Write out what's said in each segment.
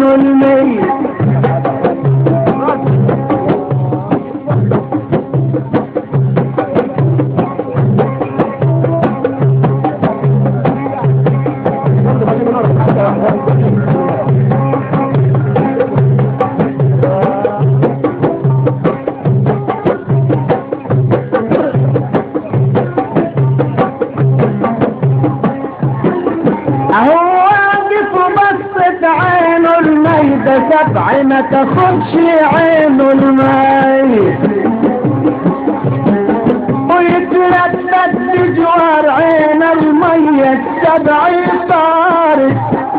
عينه الميت اهو واقف وبصت عينه الميتة سبع ما تاخدش عينه الميت ويتلبس بجوار عين المية السبع طارت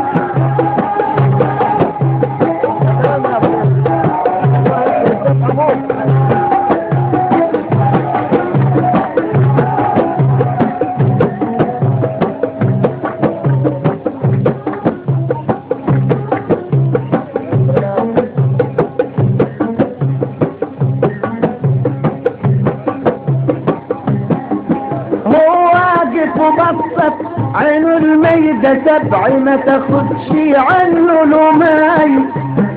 هو واقف وبصت عينه الميتة سبع ما تاخدش عنه لمي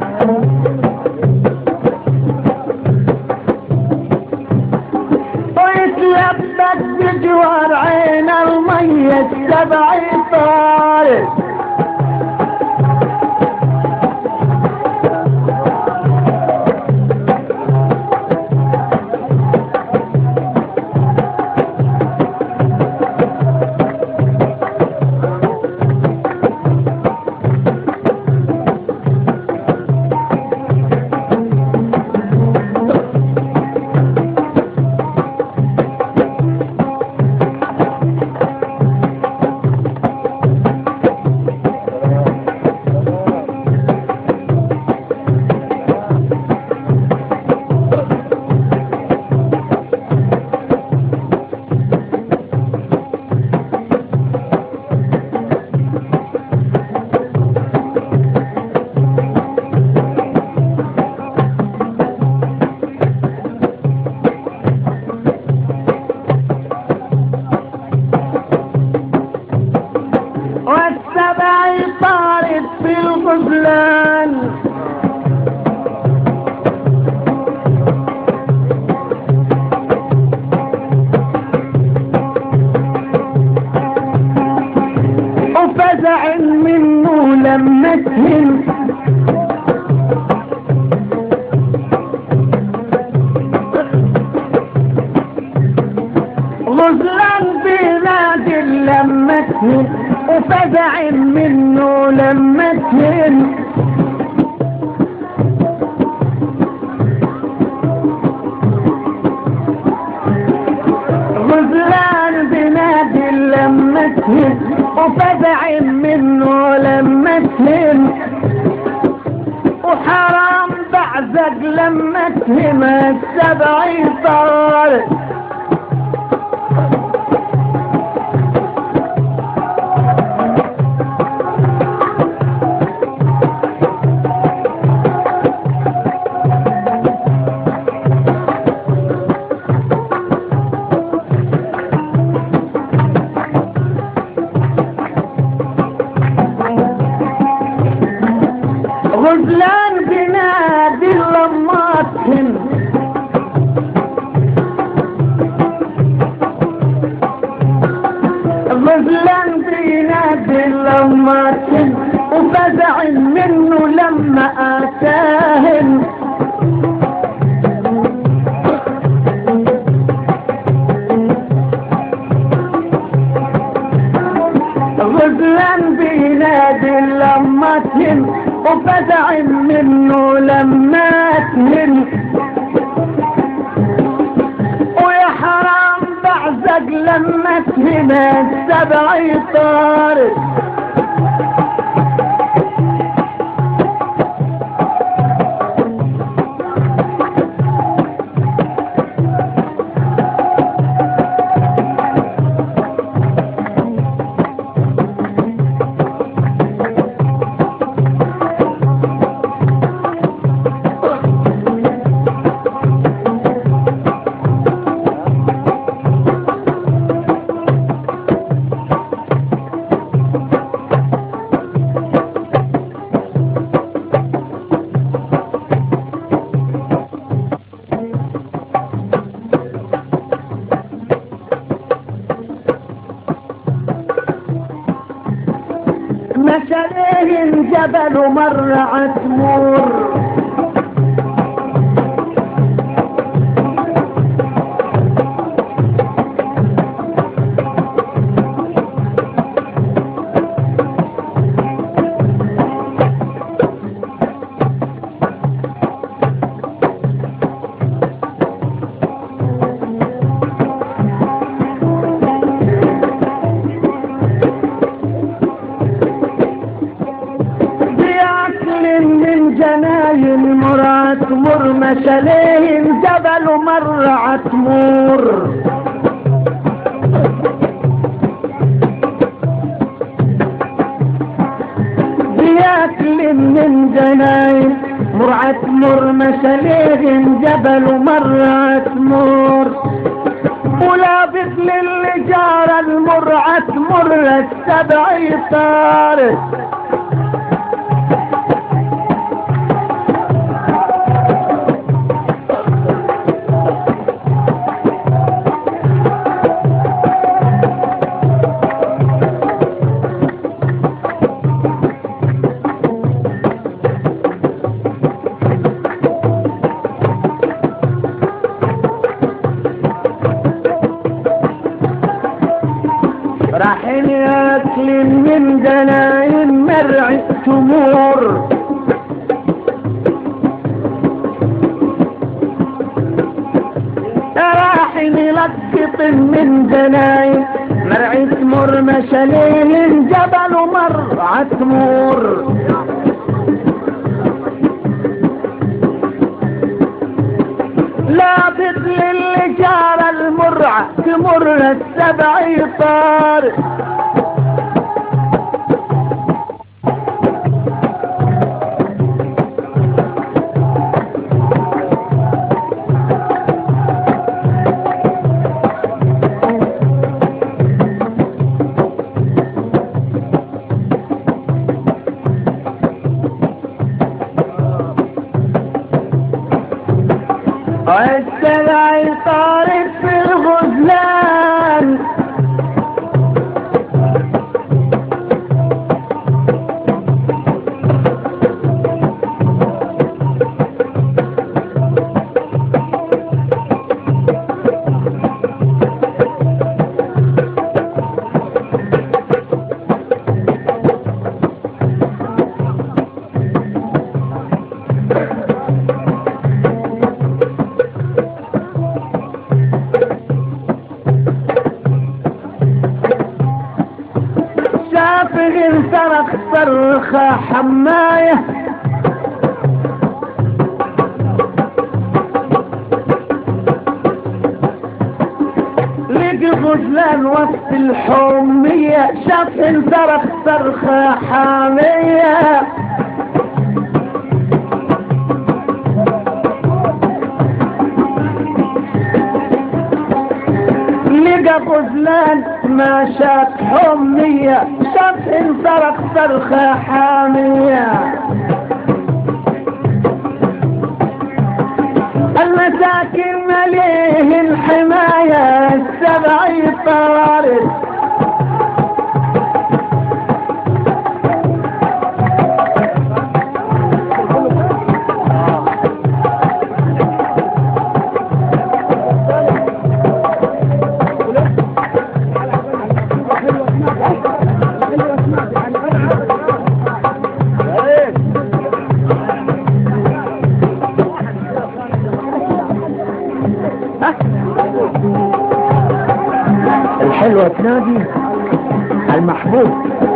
ويتلبس بجوار عين المية السبع طارت والسبع طارت في الغفلان وفزع منه لما تهم غزلان بلاد لما تهم وفزع منه لما تهم غزلان بنادي لما تهم وفزع منه لما تهم وحرام بعزق لما تهم السبع طارت غزلان بنادي اللماتهم غزلان بنادي اللماتهم وفزع منه لما اتاهم غزلان بينادي لما تهم وفزع منه لما تهم ويا حرام بعزق لما تهم السبع طارت مرعى تمر بأكل من جناين مرعى تمر مشالين جبل مرعى تمر بأكل من جناين مرعى تمر مشالين جبل مرعى تمر ولابس للي جار المرعى تمر السبع طارت راحين ياكلين من جناين مرعي تمور راحين يلقط من جناين مرعي تمر مشالين جبل مرعى تمور لا بدل اللي جار المرعى تمر السبع طار والسبع طارت في الغزلان شافق صرخ صرخة حماية لقي غزلان وسط الحمية شاف صرخ صرخة حامية لقى غزلان ما شاف حمية شاف صرخ صرخة حامية المساكين مليه الحماية السبع طارت الحلوة تنادي المحبوب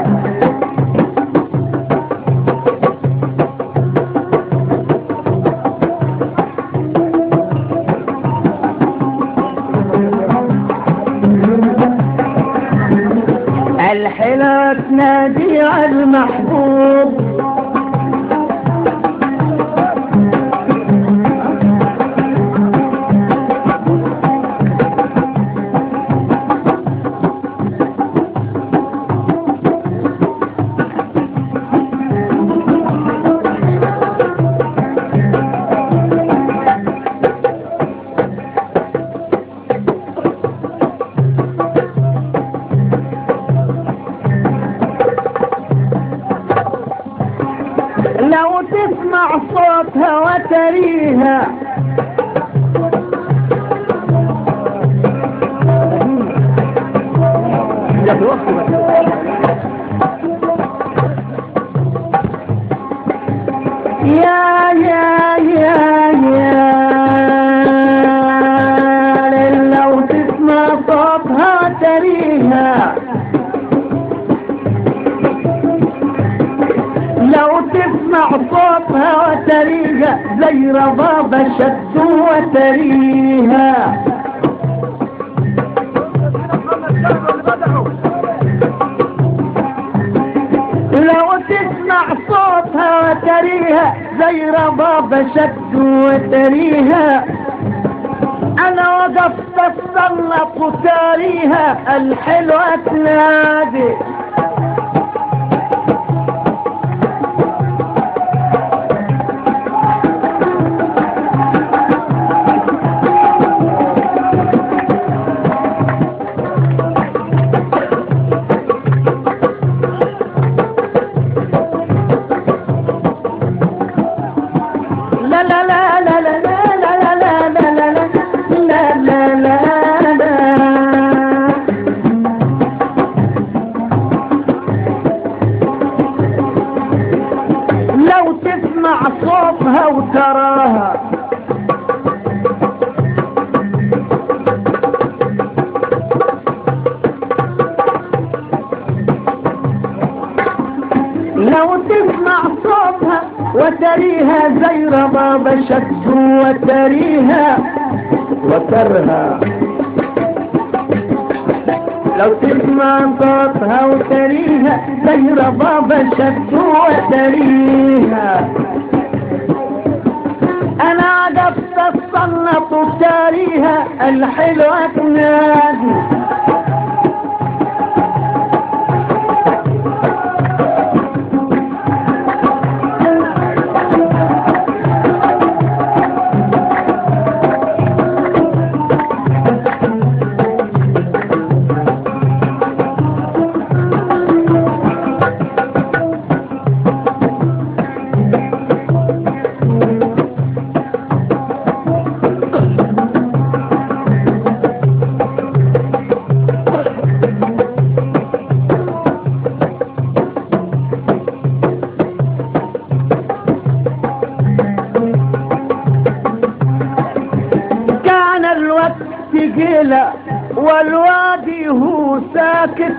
الحلوة تنادي المحبوب تسمع صوتها وتريها يا في وقت بس يا يا يا يا لو تسمع صوتها تريها لو تسمع صوتها وتريها زي ربابة شد وتريها لو تسمع صوتها وتريها زي ربابة شد وتريها انا وقفت اتصنف وتاريها الحلوة تنادي لا لا لا لا لا لا لا لا لا لا لا لا لا لا لو تسمع صوتها وتراها لو تسمع صوتها وتريها زي رباب شد وتريها وترها لو تسمع صوتها وتريها زي رباب شد وتريها انا قفت الصنف وتاريها الحلوة تنادي كان الوقت قيلة والوادي هو ساكت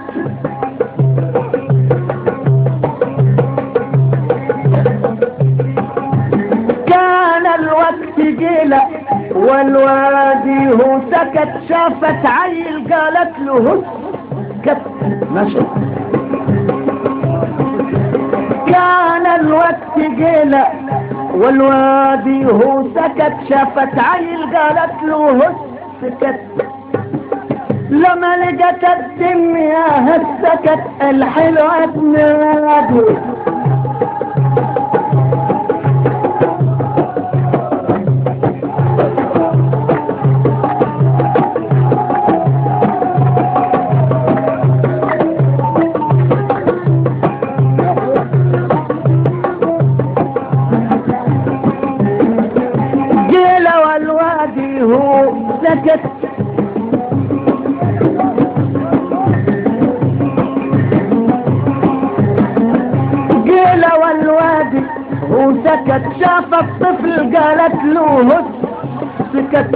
كان الوقت قيلة والوادي هو سكت شافت عيل قالت له هس كت ماشي كان الوقت قيلة والوادي هو سكت شافت عيل قالت له هس سكت لما لقت الدنيا هسكت الحلوة تنادي جيل والوادي هو سكت جيل والوادي هو سكت شاف الطفل قالت له هس سكت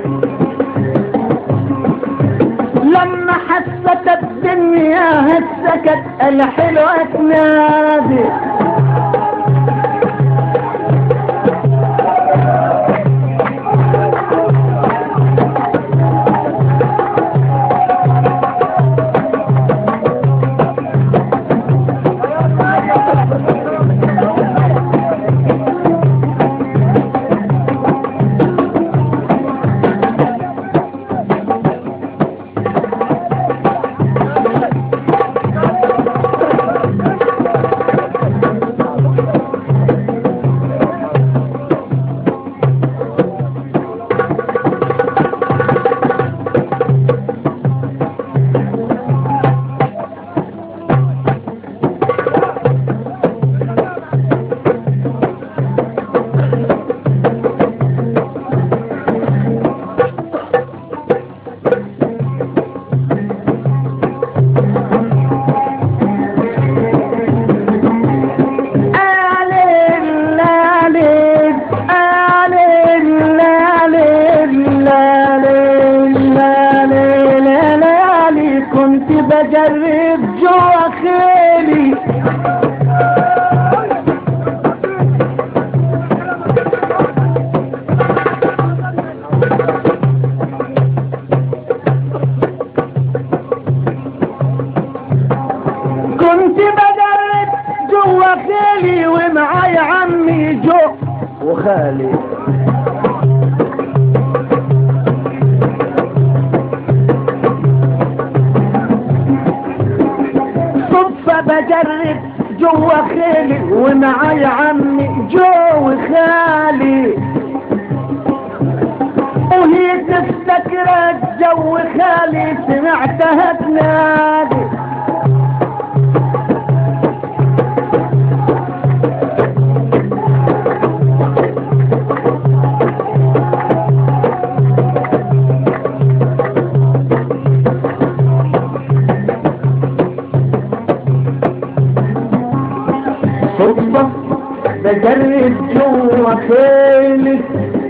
لما حست الدنيا هسكت الحلوة تنادي بجرب جوا خيلي كنت بجرب جوا خيلي ومعاي عمي جو وخالي صدفة بجرب جوا خيلي ومعاي عمي جو وخالي وهي تفتكر جو خالي سمعتها تنادي صدفة بجرب جوا خيلي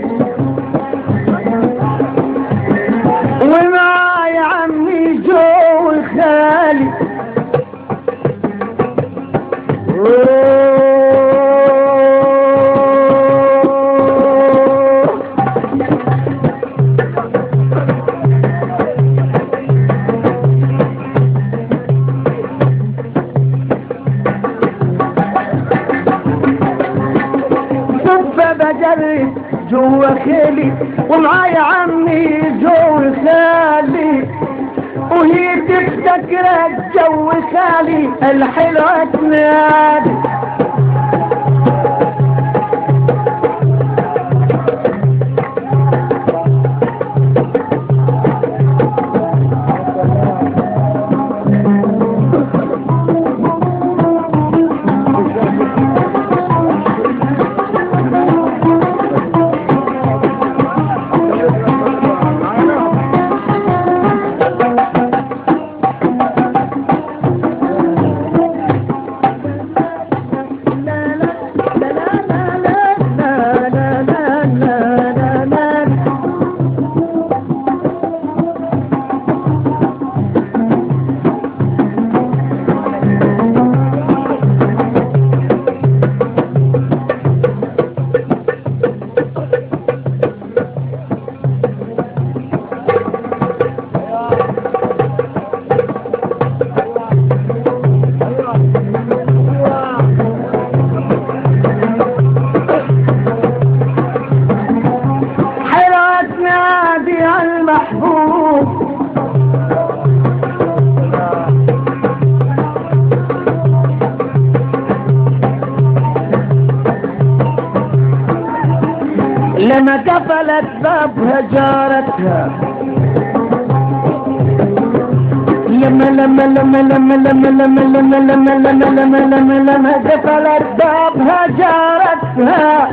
ومعاي عمي جو خالي صدفة بجرب جوا خيلي ومعاي عمي جو خالي وهي تفتكر جو خالي الحلوة تنادي حلوة نادي على المحبوب لما قفلت بابها جارتها لما لما لما لما لما لما لما لما لما لما لما لما قفلت بابها جارتها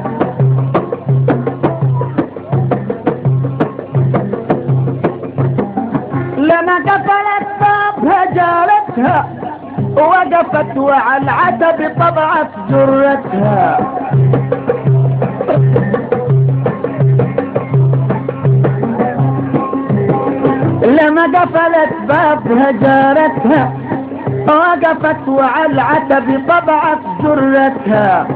لما قفلت بابها جارتها وقفت وعلى العتب طبعت جرتها لما قفلت بابها جارتها وقفت وعلى العتب طبعت جرتها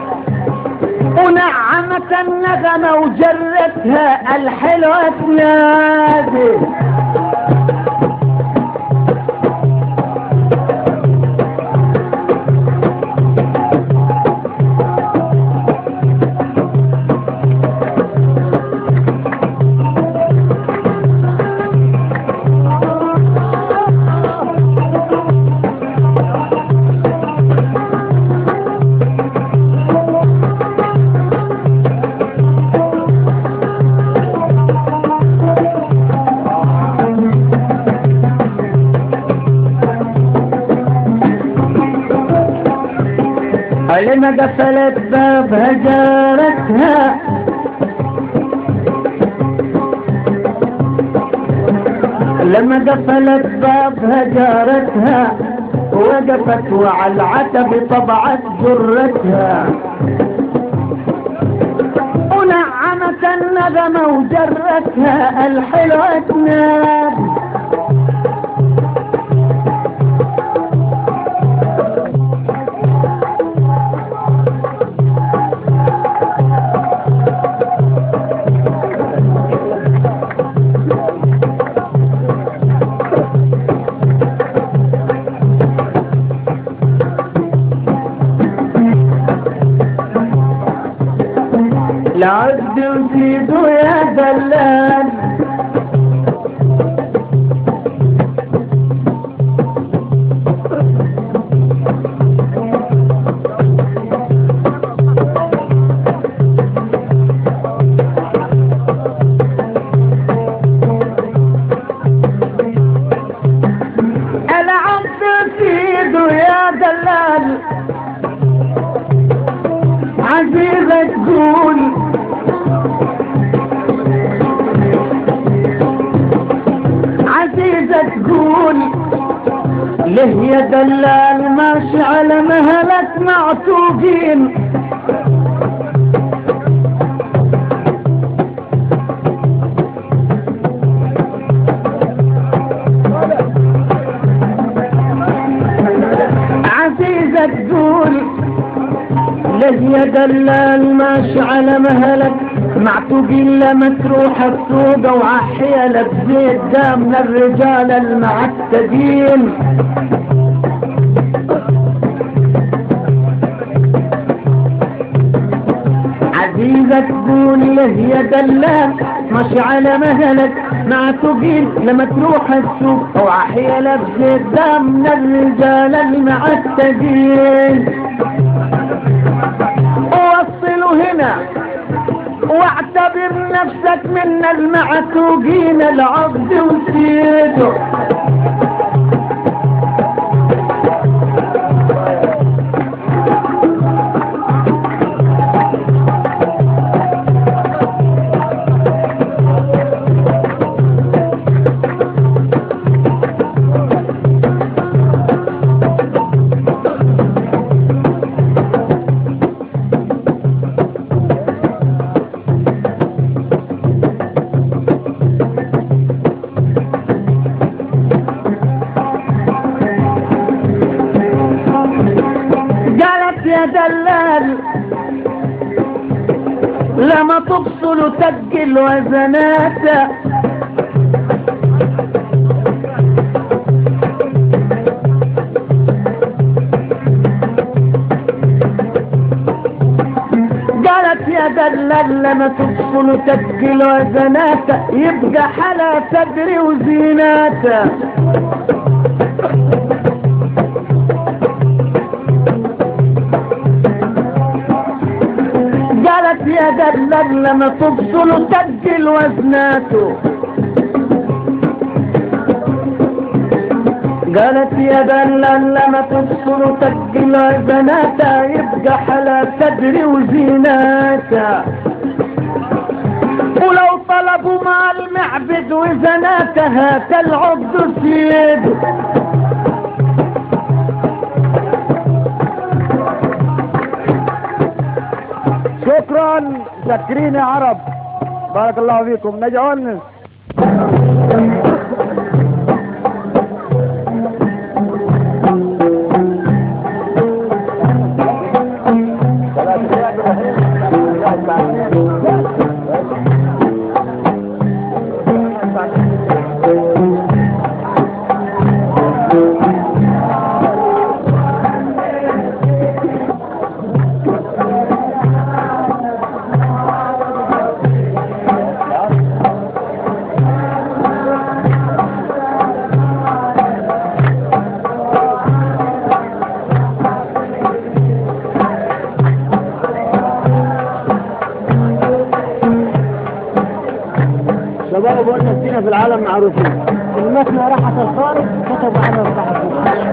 ونعمت النغمة وجرتها الحلوة تنادي لما قفلت بابها جارتها لما قفلت بابها جارتها وقفت وعلى العتب طبعت جرتها ونعمت النغمة وجرتها الحلوة تنادي العبد وسيده يا دلال العبد وسيده يا دلال عزيزة تقول عزيزة تقول ليه يا دلال ماشي على مهلك معتوقين عزيزة تقول ليه يا دلال ماشي على مهلك معتوقين لما تروح السوق وعحيلك بزيت ده من الرجال المعتدين عزيزة تقول له يا دلال ماشي على مهلك معتوقين لما تروح السوق او عحيلة بزيت ده من الرجال المعتدين وصلوا هنا واعتبر نفسك من المعتوقين العبد وسيده قالت يا دلال لما تفصل تدق الوزنات قالت يا دلال لما تفصل تدق الوزنات يبقى حلا صدري وزيناته قالت يا دلال لما تفصل تسجل وزناته قالت يا دلال لما تفصل تسجل وزناته يبقى حلا صدري وزيناته ولو طلبوا مع المعبد وزناتها كالعبد سيده شكرا شاكرين يا عرب بارك الله فيكم نجعل شباب والنسينا في العالم معروفين كلمتنا راحت الخارج كتب عنها الصحفي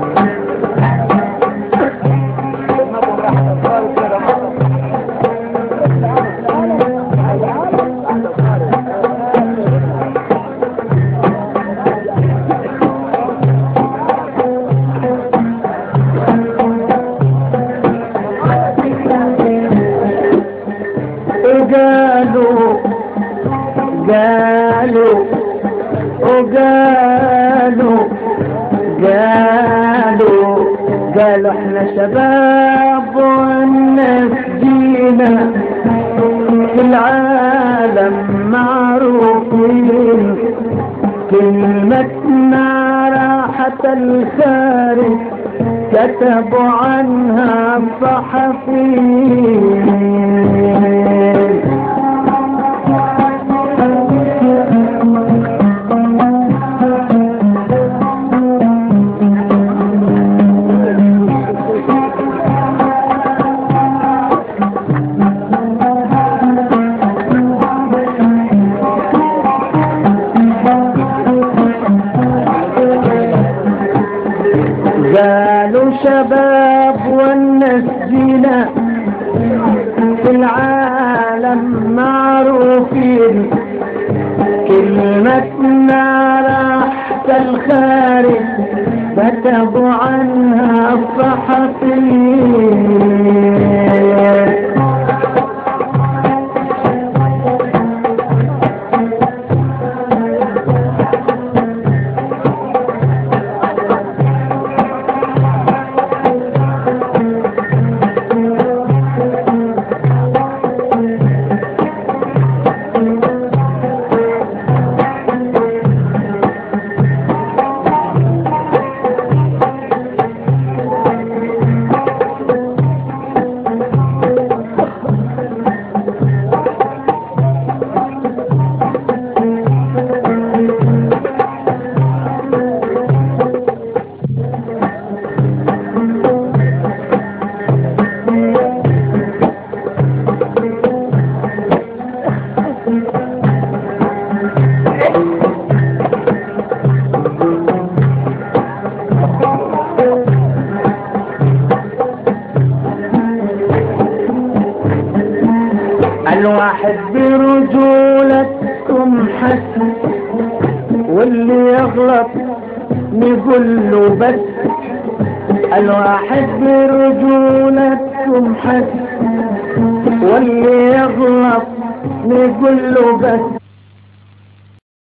وقالوا قالوا وقالوا قالوا قالوا احنا شباب والناس جينا في العالم معروفين كلمتنا راحة الخارج كتبوا عنها الصحفيين كتبوا عنها الصحفيين الواحد برجولتكم حسن واللي يغلط نقول له بس الواحد برجولتكم حسن واللي يغلط نقول له بس